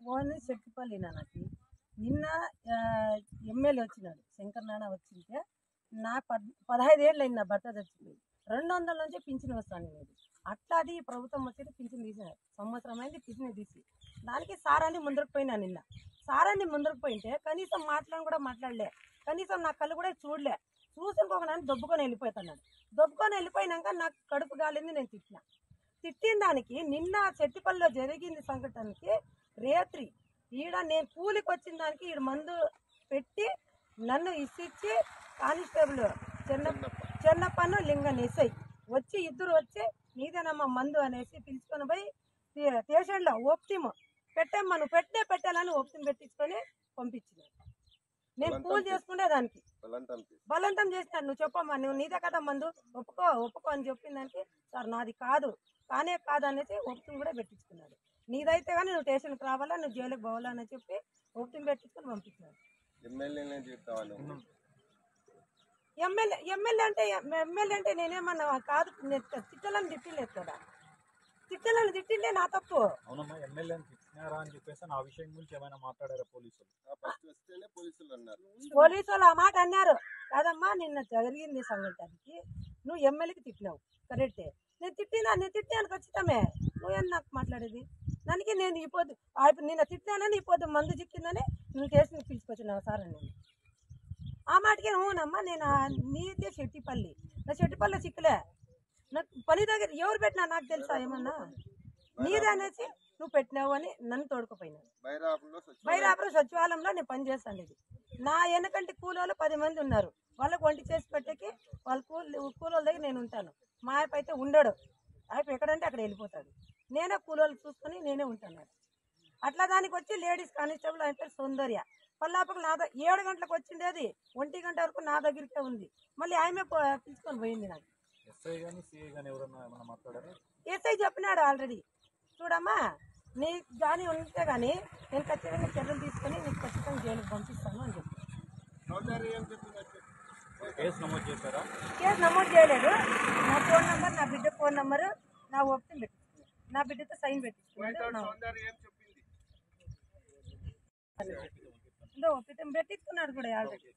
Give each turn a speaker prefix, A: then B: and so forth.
A: only Chettupalli నాన్నకి నిన్న ఆ, ఎమ్మెల్యే వచ్చినాడు శంకర్ నాన్న వచ్చింటే నా పద్ పదహైదు ఏళ్ళు అయింది నా భర్త చచ్చిపోయి రెండు వందల నుంచి పింఛన్ వస్తాను నేను అట్లా అది ఈ ప్రభుత్వం వచ్చేది పింఛన్ తీసినారు సంవత్సరం అయింది పింఛన్ తీసి దానికి సారాన్ని ముందరకు పోయినా నిన్న సారాన్ని ముందరకు పోయింటే కనీసం మాట్లాడని కూడా మాట్లాడలే కనీసం నా కళ్ళు కూడా చూడలే చూసిన పోకడానికి దొబ్బుకొని వెళ్ళిపోతున్నాడు దొబ్బుకొని వెళ్ళిపోయినాక నాకు కడుపు గాలింది నేను తిట్టిన తిట్టిన దానికి నిన్న చెట్టిపల్లిలో జరిగింది సంఘటనకి రేత్రి ఈడ నేను కూలికి వచ్చిన దానికి ఈడ మందు పెట్టి నన్ను ఇసిచ్చి కానిస్టేబుల్ చిన్న చిన్నప్పను లింగన్ ఎస్ఐ వచ్చి ఇద్దరు వచ్చి నీదేనమ్మా మందు అనేసి పిలుచుకొని పోయి తే- స్టేషన్లో ఓప్టిమ్ పెట్టమ్మా నువ్వు పెట్టే పెట్టాలని ఓప్టిమ్ పెట్టించుకొని పంపించిన నేను కూలి చేసుకునే దానికి బలవంతం చేసినాడు నువ్వు చెప్పమ్మా నువ్వు నీదే కదా మందు ఒప్పుకో ఒప్పుకో అని చెప్పిన దానికి సార్ నాది కాదు కానే కాదు అనేసి ఒప్పుకుని కూడా పెట్టించుకున్నాడు నీదైతే కానీ నువ్వు స్టేషన్కి రావాలా నువ్వు జైలుకి పోవాలా అని చెప్పి ఒప్పుకుని పెట్టించుకొని పంపించినాడు
B: ఎమ్మెల్యేనే చెప్తావా నువ్వు
A: ఎమ్మెల్యే ఎమ్మెల్యే అంటే ఎమ్మెల్యే అంటే నేనేమన్నా కాదు నేను తిట్టాలని తిట్టలేదు కదా తిట్టాలని తిట్టిండే నా తప్పు
C: అవునమ్మా ఎమ్మెల్యేని తిట్టినారా అని చెప్పేసి నా విషయం గురించి ఏమైనా మాట్లాడారా పోలీసులు
B: ఫస్ట్ వస్తేనే పోలీసులు అన్నారు
A: పోలీసు వాళ్ళు ఆ మాట అన్నారు కాదమ్మా నిన్న జరిగింది సంఘటనకి నువ్వు ఎమ్మెల్యేకి తిట్టినావు కరెక్టే నేను తిట్టినా నేను తిట్టాను ఖచ్చితమే నువ్వేం నాకు మాట్లాడేది దానికి నేను ఈ పొద్దు ఆ ఇప్పుడు నిన్న తిట్టానని ఈ పొద్దు మందు చిక్కిందని నువ్వు స్టేషన్కి పిలుచుకొచ్చినావు సార్ అని నేను ఆ మాటకి అవునమ్మా నేను ఆ- నీదే చెట్టిపల్లి నా చెట్టిపల్లి చిక్కలే నాకు పని దగ్గర ఎవరు పెట్టినా నాకు తెలుసా ఏమన్నా నీదే అనేసి నువ్వు పెట్టినావు అని నన్ను తోడుకుపోయినావు
B: బైరాపులో సచివాలయం
A: బైరాపురం సచివాలయంలో నేను పనిచేస్తాను ఇది నా వెనకంటి కూలోళ్ళు పది మంది ఉన్నారు వాళ్ళకి వంట చేసి పెట్టకి వాళ్ళ కూలి కూలోళ్ళ దగ్గర నేను ఉంటాను మా ఆయప్ప అయితే ఉండడు ఆయప్ప ఎక్కడంటే అక్కడ వెళ్ళిపోతాడు నేనే కూలోళ్ళు చూసుకొని నేనే ఉంటాను అట్లా దానికి వచ్చి లేడీస్ కానిస్టేబుల్ ఆయన పేరు సౌందర్య పల్లాపకు నా దగ్గర ఏడు గంటలకు వచ్చిండేది ఒంటి గంట వరకు నా దగ్గరికే ఉంది మళ్ళీ ఆమె పో- పిలుచుకొని పోయింది నాకు
C: ఎస్ఐ కానీ సిఐ కానీ ఎవరన్నా ఏమైనా మాట్లాడారా
A: ఎస్ఐ చెప్పినాడు ఆల్రెడీ చూడమ్మా నీకు కానీ ఉంటే కానీ నేను ఖచ్చితంగా చర్యలు తీసుకొని నీకు ఖచ్చితంగా జైలుకి పంపిస్తాను అని చెప్పి
B: సౌందర్య ఏం చెప్పిందంటే
C: కేసు నమోదు చేశారా
A: కేసు నమోదు చేయలేదు నా ఫోన్ నెంబర్ నా బిడ్డ ఫోన్ నెంబర్ నా ఓపిక పెట్టించుకున్నాను నా బిడ్డతో సైన్ పెట్టించుకున్నాడు నా
B: సౌందర్య ఏం చెప్పింది
A: ఇందో ఓపిక పెట్టించుకున్నాడు కూడా ఆల్రెడీ